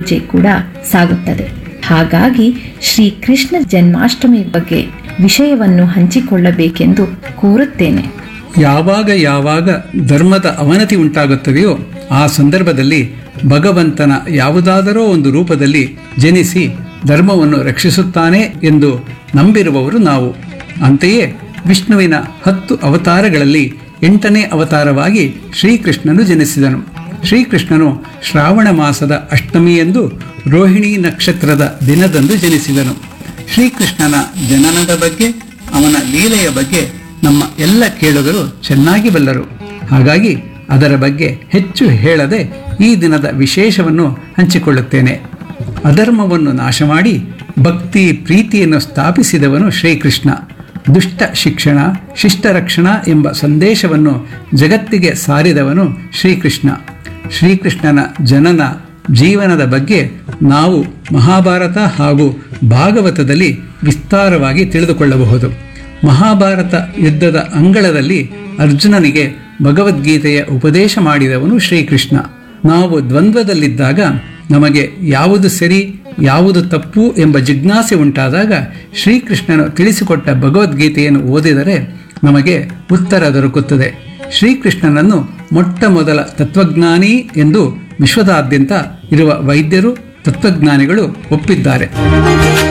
ಪೂಜೆ ಕೂಡ ಸಾಗುತ್ತದೆ ಹಾಗಾಗಿ ಶ್ರೀ ಕೃಷ್ಣ ಜನ್ಮಾಷ್ಟಮಿ ಬಗ್ಗೆ ವಿಷಯವನ್ನು ಹಂಚಿಕೊಳ್ಳಬೇಕೆಂದು ಕೋರುತ್ತೇನೆ ಯಾವಾಗ ಯಾವಾಗ ಧರ್ಮದ ಅವನತಿ ಉಂಟಾಗುತ್ತದೆಯೋ ಆ ಸಂದರ್ಭದಲ್ಲಿ ಭಗವಂತನ ಯಾವುದಾದರೋ ಒಂದು ರೂಪದಲ್ಲಿ ಜನಿಸಿ ಧರ್ಮವನ್ನು ರಕ್ಷಿಸುತ್ತಾನೆ ಎಂದು ನಂಬಿರುವವರು ನಾವು ಅಂತೆಯೇ ವಿಷ್ಣುವಿನ ಹತ್ತು ಅವತಾರಗಳಲ್ಲಿ ಎಂಟನೇ ಅವತಾರವಾಗಿ ಶ್ರೀಕೃಷ್ಣನು ಜನಿಸಿದನು ಶ್ರೀಕೃಷ್ಣನು ಶ್ರಾವಣ ಮಾಸದ ಅಷ್ಟಮಿಯಂದು ರೋಹಿಣಿ ನಕ್ಷತ್ರದ ದಿನದಂದು ಜನಿಸಿದನು ಶ್ರೀಕೃಷ್ಣನ ಜನನದ ಬಗ್ಗೆ ಅವನ ಲೀಲೆಯ ಬಗ್ಗೆ ನಮ್ಮ ಎಲ್ಲ ಕೇಳುಗರು ಚೆನ್ನಾಗಿ ಬಲ್ಲರು ಹಾಗಾಗಿ ಅದರ ಬಗ್ಗೆ ಹೆಚ್ಚು ಹೇಳದೆ ಈ ದಿನದ ವಿಶೇಷವನ್ನು ಹಂಚಿಕೊಳ್ಳುತ್ತೇನೆ ಅಧರ್ಮವನ್ನು ನಾಶ ಮಾಡಿ ಭಕ್ತಿ ಪ್ರೀತಿಯನ್ನು ಸ್ಥಾಪಿಸಿದವನು ಶ್ರೀಕೃಷ್ಣ ದುಷ್ಟ ಶಿಕ್ಷಣ ಶಿಷ್ಟ ರಕ್ಷಣಾ ಎಂಬ ಸಂದೇಶವನ್ನು ಜಗತ್ತಿಗೆ ಸಾರಿದವನು ಶ್ರೀಕೃಷ್ಣ ಶ್ರೀಕೃಷ್ಣನ ಜನನ ಜೀವನದ ಬಗ್ಗೆ ನಾವು ಮಹಾಭಾರತ ಹಾಗೂ ಭಾಗವತದಲ್ಲಿ ವಿಸ್ತಾರವಾಗಿ ತಿಳಿದುಕೊಳ್ಳಬಹುದು ಮಹಾಭಾರತ ಯುದ್ಧದ ಅಂಗಳದಲ್ಲಿ ಅರ್ಜುನನಿಗೆ ಭಗವದ್ಗೀತೆಯ ಉಪದೇಶ ಮಾಡಿದವನು ಶ್ರೀಕೃಷ್ಣ ನಾವು ದ್ವಂದ್ವದಲ್ಲಿದ್ದಾಗ ನಮಗೆ ಯಾವುದು ಸರಿ ಯಾವುದು ತಪ್ಪು ಎಂಬ ಜಿಜ್ಞಾಸೆ ಉಂಟಾದಾಗ ಶ್ರೀಕೃಷ್ಣನು ತಿಳಿಸಿಕೊಟ್ಟ ಭಗವದ್ಗೀತೆಯನ್ನು ಓದಿದರೆ ನಮಗೆ ಉತ್ತರ ದೊರಕುತ್ತದೆ ಶ್ರೀಕೃಷ್ಣನನ್ನು ಮೊಟ್ಟ ಮೊದಲ ತತ್ವಜ್ಞಾನಿ ಎಂದು ವಿಶ್ವದಾದ್ಯಂತ ಇರುವ ವೈದ್ಯರು ತತ್ವಜ್ಞಾನಿಗಳು ಒಪ್ಪಿದ್ದಾರೆ